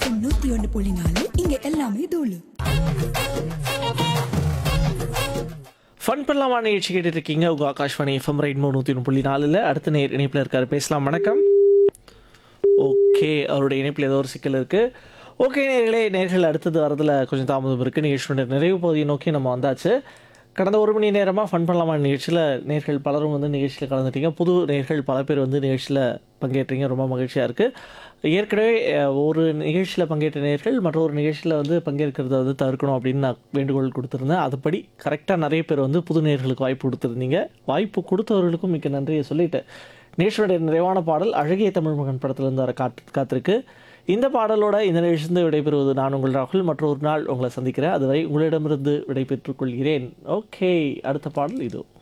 FM நூத்தி ஒன்னு புள்ளி நாலு இங்க எல்லாமே தூளு ஃபன் பண்ணலாமா நிகழ்ச்சி கேட்டுட்டு இருக்கீங்க உங்க ஆகாஷ்வாணி எஃப்எம் ரைட் நூற்றி ஒன்று புள்ளி நாலில் அடுத்த நேர் இணைப்பில் இருக்காரு பேசலாம் வணக்கம் ஓகே அவருடைய இணைப்பில் ஏதோ ஒரு சிக்கல் இருக்கு ஓகே நேர்களே நேர்கள் அடுத்தது வரதுல கொஞ்சம் தாமதம் இருக்குது நிகழ்ச்சியோட நிறைவு பகுதியை நோக்கி நம்ம வந்தாச்சு கடந்த ஒரு மணி நேரமாக ஃபன் பண்ணலாமா நிகழ்ச்சியில் நேர்கள் பலரும் வந்து நிகழ்ச்சியில் கலந்துட்டீங்க புது நேர்கள் பல பேர் வந்து நிகழ்ச்சியில் பங்கேற்றீங்க ரொம்ப மகிழ்ச்சியாக இருக்குது ஏற்கனவே அஹ், ஒரு நிகழ்ச்சியில் பங்கேற்ற நேர்கள் மற்றொரு நிகழ்ச்சியில் வந்து பங்கேற்கிறத வந்து தவிர்க்கணும் அப்படின்னு நான் வேண்டுகோள் கொடுத்துருந்தேன் அதுபடி கரெக்டாக நிறைய பேர் வந்து புது நேர்களுக்கு வாய்ப்பு கொடுத்துருந்தீங்க வாய்ப்பு கொடுத்தவர்களுக்கும் மிக்க நன்றியை சொல்லிட்டு நேஷனுடைய நிறைவான பாடல் அழகிய தமிழ் மகன் படத்திலிருந்து வர காத்து காத்திருக்கு இந்த பாடலோட இந்த நிகழ்ச்சிந்து விடைபெறுவது நான் உங்கள் ராகுல் மற்றொரு நாள் உங்களை சந்திக்கிறேன் அதுவரை உங்களிடமிருந்து விடைபெற்றுக் கொள்கிறேன் ஓகே அடுத்த பாடல் இதோ